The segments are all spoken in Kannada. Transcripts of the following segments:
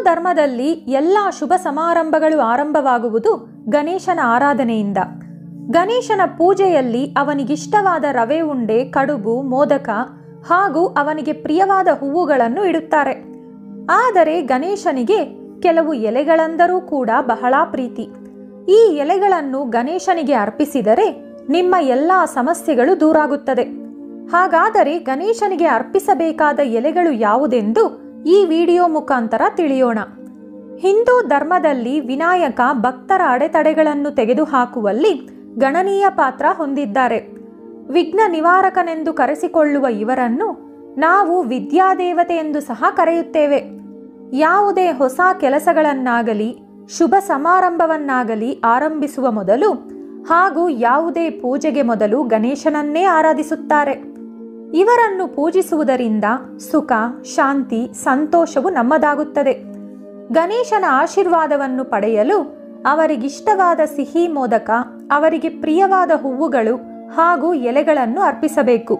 ಧರ್ಮದಲ್ಲಿ ಎಲ್ಲ ಶುಭ ಸಮಾರಂಭಗಳು ಆರಂಭವಾಗುವುದು ಗಣೇಶನ ಆರಾಧನೆಯಿಂದ ಗಣೇಶನ ಪೂಜೆಯಲ್ಲಿ ಅವನಿಗಿಷ್ಟವಾದ ರವೆ ಉಂಡೆ ಕಡುಬು ಮೋದಕ ಹಾಗೂ ಅವನಿಗೆ ಪ್ರಿಯವಾದ ಹೂವುಗಳನ್ನು ಇಡುತ್ತಾರೆ ಆದರೆ ಗಣೇಶನಿಗೆ ಕೆಲವು ಎಲೆಗಳೆಂದರೂ ಕೂಡ ಬಹಳ ಪ್ರೀತಿ ಈ ಎಲೆಗಳನ್ನು ಗಣೇಶನಿಗೆ ಅರ್ಪಿಸಿದರೆ ನಿಮ್ಮ ಎಲ್ಲ ಸಮಸ್ಯೆಗಳು ದೂರಾಗುತ್ತದೆ ಹಾಗಾದರೆ ಗಣೇಶನಿಗೆ ಅರ್ಪಿಸಬೇಕಾದ ಎಲೆಗಳು ಯಾವುದೆಂದು ಈ ವಿಡಿಯೋ ಮುಖಾಂತರ ತಿಳಿಯೋಣ ಹಿಂದೂ ಧರ್ಮದಲ್ಲಿ ವಿನಾಯಕ ಭಕ್ತರ ಅಡೆತಡೆಗಳನ್ನು ತೆಗೆದುಹಾಕುವಲ್ಲಿ ಗಣನೀಯ ಪಾತ್ರ ಹೊಂದಿದ್ದಾರೆ ವಿಘ್ನ ನಿವಾರಕನೆಂದು ಕರೆಸಿಕೊಳ್ಳುವ ಇವರನ್ನು ನಾವು ವಿದ್ಯಾದೇವತೆ ಎಂದು ಸಹ ಕರೆಯುತ್ತೇವೆ ಯಾವುದೇ ಹೊಸ ಕೆಲಸಗಳನ್ನಾಗಲಿ ಶುಭ ಸಮಾರಂಭವನ್ನಾಗಲಿ ಆರಂಭಿಸುವ ಮೊದಲು ಹಾಗೂ ಯಾವುದೇ ಪೂಜೆಗೆ ಮೊದಲು ಗಣೇಶನನ್ನೇ ಆರಾಧಿಸುತ್ತಾರೆ ಇವರನ್ನು ಪೂಜಿಸುವುದರಿಂದ ಸುಖ ಶಾಂತಿ ಸಂತೋಷವು ನಮ್ಮದಾಗುತ್ತದೆ ಗಣೇಶನ ಆಶೀರ್ವಾದವನ್ನು ಪಡೆಯಲು ಅವರಿಗಿಷ್ಟವಾದ ಸಿಹಿ ಮೋದಕ ಅವರಿಗೆ ಪ್ರಿಯವಾದ ಹೂವುಗಳು ಹಾಗೂ ಎಲೆಗಳನ್ನು ಅರ್ಪಿಸಬೇಕು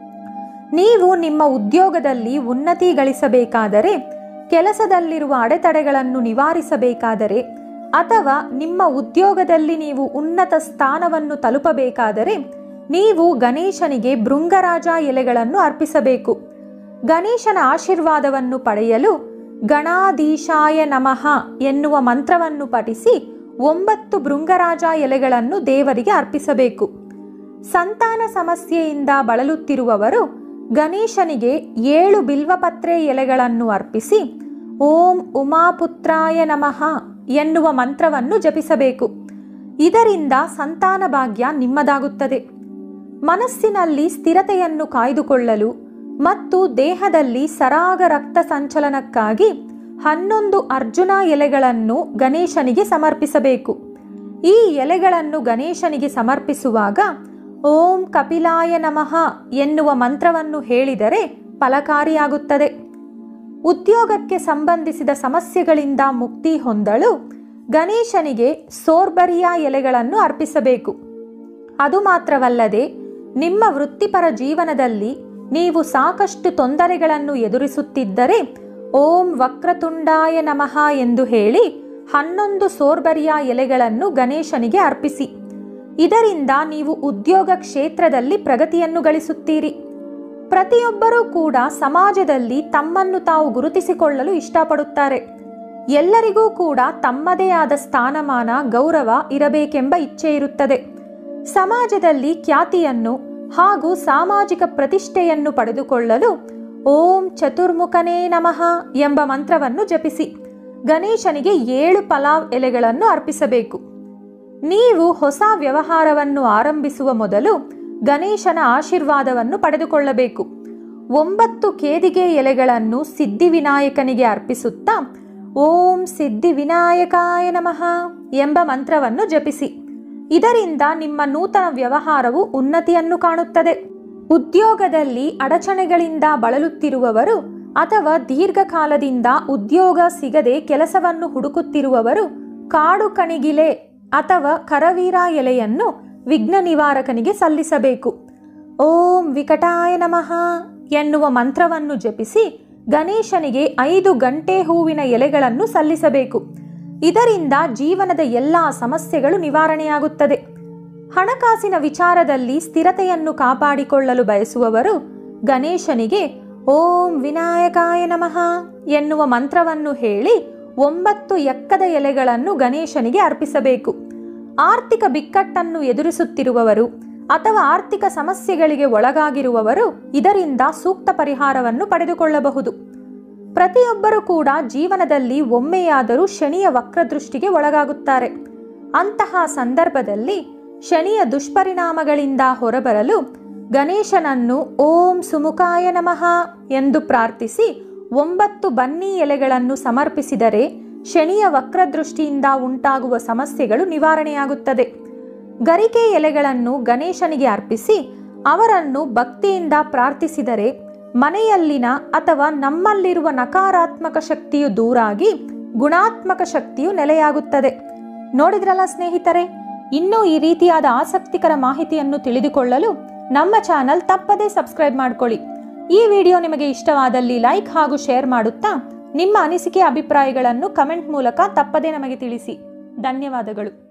ನೀವು ನಿಮ್ಮ ಉದ್ಯೋಗದಲ್ಲಿ ಉನ್ನತಿ ಗಳಿಸಬೇಕಾದರೆ ಕೆಲಸದಲ್ಲಿರುವ ಅಡೆತಡೆಗಳನ್ನು ನಿವಾರಿಸಬೇಕಾದರೆ ಅಥವಾ ನಿಮ್ಮ ಉದ್ಯೋಗದಲ್ಲಿ ನೀವು ಉನ್ನತ ಸ್ಥಾನವನ್ನು ತಲುಪಬೇಕಾದರೆ ನೀವು ಗಣೇಶನಿಗೆ ಭೃಂಗರಾಜ ಎಲೆಗಳನ್ನು ಅರ್ಪಿಸಬೇಕು ಗಣೇಶನ ಆಶೀರ್ವಾದವನ್ನು ಪಡೆಯಲು ಗಣಾಧೀಶಾಯ ನಮಃ ಎನ್ನುವ ಮಂತ್ರವನ್ನು ಪಠಿಸಿ ಒಂಬತ್ತು ಭೃಂಗರಾಜ ಎಲೆಗಳನ್ನು ದೇವರಿಗೆ ಅರ್ಪಿಸಬೇಕು ಸಂತಾನ ಸಮಸ್ಯೆಯಿಂದ ಬಳಲುತ್ತಿರುವವರು ಗಣೇಶನಿಗೆ ಏಳು ಬಿಲ್ವಪತ್ರೆ ಎಲೆಗಳನ್ನು ಅರ್ಪಿಸಿ ಓಂ ಉಮಾಪುತ್ರಾಯ ನಮಃ ಎನ್ನುವ ಮಂತ್ರವನ್ನು ಜಪಿಸಬೇಕು ಇದರಿಂದ ಸಂತಾನ ಭಾಗ್ಯ ನಿಮ್ಮದಾಗುತ್ತದೆ ಮನಸ್ಸಿನಲ್ಲಿ ಸ್ಥಿರತೆಯನ್ನು ಕಾಯ್ದುಕೊಳ್ಳಲು ಮತ್ತು ದೇಹದಲ್ಲಿ ಸರಾಗ ರಕ್ತ ಸಂಚಲನಕ್ಕಾಗಿ ಹನ್ನೊಂದು ಅರ್ಜುನ ಎಲೆಗಳನ್ನು ಗಣೇಶನಿಗೆ ಸಮರ್ಪಿಸಬೇಕು ಈ ಎಲೆಗಳನ್ನು ಗಣೇಶನಿಗೆ ಸಮರ್ಪಿಸುವಾಗ ಓಂ ಕಪಿಲಾಯ ನಮಃ ಎನ್ನುವ ಮಂತ್ರವನ್ನು ಹೇಳಿದರೆ ಫಲಕಾರಿಯಾಗುತ್ತದೆ ಉದ್ಯೋಗಕ್ಕೆ ಸಂಬಂಧಿಸಿದ ಸಮಸ್ಯೆಗಳಿಂದ ಮುಕ್ತಿ ಹೊಂದಲು ಗಣೇಶನಿಗೆ ಸೋರ್ಬರಿಯ ಎಲೆಗಳನ್ನು ಅರ್ಪಿಸಬೇಕು ಅದು ಮಾತ್ರವಲ್ಲದೆ ನಿಮ್ಮ ವೃತ್ತಿಪರ ಜೀವನದಲ್ಲಿ ನೀವು ಸಾಕಷ್ಟು ತೊಂದರೆಗಳನ್ನು ಎದುರಿಸುತ್ತಿದ್ದರೆ ಓಂ ವಕ್ರತುಂಡಾಯ ನಮಃ ಎಂದು ಹೇಳಿ ಹನ್ನೊಂದು ಸೋರ್ಬರಿಯ ಎಲೆಗಳನ್ನು ಗಣೇಶನಿಗೆ ಅರ್ಪಿಸಿ ಇದರಿಂದ ನೀವು ಉದ್ಯೋಗ ಕ್ಷೇತ್ರದಲ್ಲಿ ಪ್ರಗತಿಯನ್ನು ಗಳಿಸುತ್ತೀರಿ ಪ್ರತಿಯೊಬ್ಬರೂ ಕೂಡ ಸಮಾಜದಲ್ಲಿ ತಮ್ಮನ್ನು ತಾವು ಗುರುತಿಸಿಕೊಳ್ಳಲು ಇಷ್ಟಪಡುತ್ತಾರೆ ಎಲ್ಲರಿಗೂ ಕೂಡ ತಮ್ಮದೇ ಆದ ಸ್ಥಾನಮಾನ ಗೌರವ ಇರಬೇಕೆಂಬ ಇಚ್ಛೆ ಇರುತ್ತದೆ ಸಮಾಜದಲ್ಲಿ ಖ್ಯಾತಿಯನ್ನು ಹಾಗೂ ಸಾಮಾಜಿಕ ಪ್ರತಿಷ್ಠೆಯನ್ನು ಪಡೆದುಕೊಳ್ಳಲು ಓಂ ಚತುರ್ಮುಖನೇ ನಮಃ ಎಂಬ ಮಂತ್ರವನ್ನು ಜಪಿಸಿ ಗಣೇಶನಿಗೆ ಏಳು ಪಲಾವ್ ಎಲೆಗಳನ್ನು ಅರ್ಪಿಸಬೇಕು ನೀವು ಹೊಸ ವ್ಯವಹಾರವನ್ನು ಆರಂಭಿಸುವ ಮೊದಲು ಗಣೇಶನ ಆಶೀರ್ವಾದವನ್ನು ಪಡೆದುಕೊಳ್ಳಬೇಕು ಒಂಬತ್ತು ಕೇದಿಗೆ ಎಲೆಗಳನ್ನು ಸಿದ್ಧಿವಿನಾಯಕನಿಗೆ ಅರ್ಪಿಸುತ್ತಾ ಓಂ ಸಿದ್ಧಿ ವಿನಾಯಕಾಯ ನಮಃ ಎಂಬ ಮಂತ್ರವನ್ನು ಜಪಿಸಿ ಇದರಿಂದ ನಿಮ್ಮ ನೂತನ ವ್ಯವಹಾರವು ಉನ್ನತಿಯನ್ನು ಕಾಣುತ್ತದೆ ಉದ್ಯೋಗದಲ್ಲಿ ಅಡಚಣೆಗಳಿಂದ ಬಳಲುತ್ತಿರುವವರು ಅಥವಾ ದೀರ್ಘಕಾಲದಿಂದ ಉದ್ಯೋಗ ಸಿಗದೆ ಕೆಲಸವನ್ನು ಹುಡುಕುತ್ತಿರುವವರು ಕಾಡು ಕಣಿಗಿಲೆ ಅಥವಾ ಕರವೀರ ಎಲೆಯನ್ನು ವಿಘ್ನ ನಿವಾರಕನಿಗೆ ಸಲ್ಲಿಸಬೇಕು ಓಂ ವಿಕಟಾಯ ನಮಃ ಎನ್ನುವ ಮಂತ್ರವನ್ನು ಜಪಿಸಿ ಗಣೇಶನಿಗೆ ಐದು ಗಂಟೆ ಹೂವಿನ ಎಲೆಗಳನ್ನು ಸಲ್ಲಿಸಬೇಕು ಇದರಿಂದ ಜೀವನದ ಎಲ್ಲ ಸಮಸ್ಯೆಗಳು ನಿವಾರಣೆಯಾಗುತ್ತದೆ ಹಣಕಾಸಿನ ವಿಚಾರದಲ್ಲಿ ಸ್ಥಿರತೆಯನ್ನು ಕಾಪಾಡಿಕೊಳ್ಳಲು ಬಯಸುವವರು ಗಣೇಶನಿಗೆ ಓಂ ವಿನಾಯಕಾಯ ನಮಃ ಎನ್ನುವ ಮಂತ್ರವನ್ನು ಹೇಳಿ ಒಂಬತ್ತು ಎಕ್ಕದ ಎಲೆಗಳನ್ನು ಗಣೇಶನಿಗೆ ಅರ್ಪಿಸಬೇಕು ಆರ್ಥಿಕ ಬಿಕ್ಕಟ್ಟನ್ನು ಎದುರಿಸುತ್ತಿರುವವರು ಅಥವಾ ಆರ್ಥಿಕ ಸಮಸ್ಯೆಗಳಿಗೆ ಒಳಗಾಗಿರುವವರು ಇದರಿಂದ ಸೂಕ್ತ ಪರಿಹಾರವನ್ನು ಪಡೆದುಕೊಳ್ಳಬಹುದು ಪ್ರತಿಯೊಬ್ಬರೂ ಕೂಡ ಜೀವನದಲ್ಲಿ ಒಮ್ಮೆಯಾದರೂ ಶನಿಯ ವಕ್ರದೃಷ್ಟಿಗೆ ಒಳಗಾಗುತ್ತಾರೆ ಅಂತಹ ಸಂದರ್ಭದಲ್ಲಿ ಶನಿಯ ದುಷ್ಪರಿಣಾಮಗಳಿಂದ ಹೊರಬರಲು ಗಣೇಶನನ್ನು ಓಂ ಸುಮುಖಾಯ ನಮಃ ಎಂದು ಪ್ರಾರ್ಥಿಸಿ ಒಂಬತ್ತು ಬನ್ನಿ ಎಲೆಗಳನ್ನು ಸಮರ್ಪಿಸಿದರೆ ಶನಿಯ ವಕ್ರದೃಷ್ಟಿಯಿಂದ ಉಂಟಾಗುವ ಸಮಸ್ಯೆಗಳು ನಿವಾರಣೆಯಾಗುತ್ತದೆ ಗರಿಕೆ ಎಲೆಗಳನ್ನು ಗಣೇಶನಿಗೆ ಅರ್ಪಿಸಿ ಅವರನ್ನು ಭಕ್ತಿಯಿಂದ ಪ್ರಾರ್ಥಿಸಿದರೆ ಮನೆಯಲ್ಲಿನ ಅಥವಾ ನಮ್ಮಲ್ಲಿರುವ ನಕಾರಾತ್ಮಕ ಶಕ್ತಿಯು ದೂರಾಗಿ ಗುಣಾತ್ಮಕ ಶಕ್ತಿಯು ನೆಲೆಯಾಗುತ್ತದೆ ನೋಡಿದ್ರಲ್ಲ ಸ್ನೇಹಿತರೆ ಇನ್ನೂ ಈ ರೀತಿಯಾದ ಆಸಕ್ತಿಕರ ಮಾಹಿತಿಯನ್ನು ತಿಳಿದುಕೊಳ್ಳಲು ನಮ್ಮ ಚಾನಲ್ ತಪ್ಪದೇ ಸಬ್ಸ್ಕ್ರೈಬ್ ಮಾಡ್ಕೊಳ್ಳಿ ಈ ವಿಡಿಯೋ ನಿಮಗೆ ಇಷ್ಟವಾದಲ್ಲಿ ಲೈಕ್ ಹಾಗೂ ಶೇರ್ ಮಾಡುತ್ತಾ ನಿಮ್ಮ ಅನಿಸಿಕೆ ಅಭಿಪ್ರಾಯಗಳನ್ನು ಕಮೆಂಟ್ ಮೂಲಕ ತಪ್ಪದೇ ನಮಗೆ ತಿಳಿಸಿ ಧನ್ಯವಾದಗಳು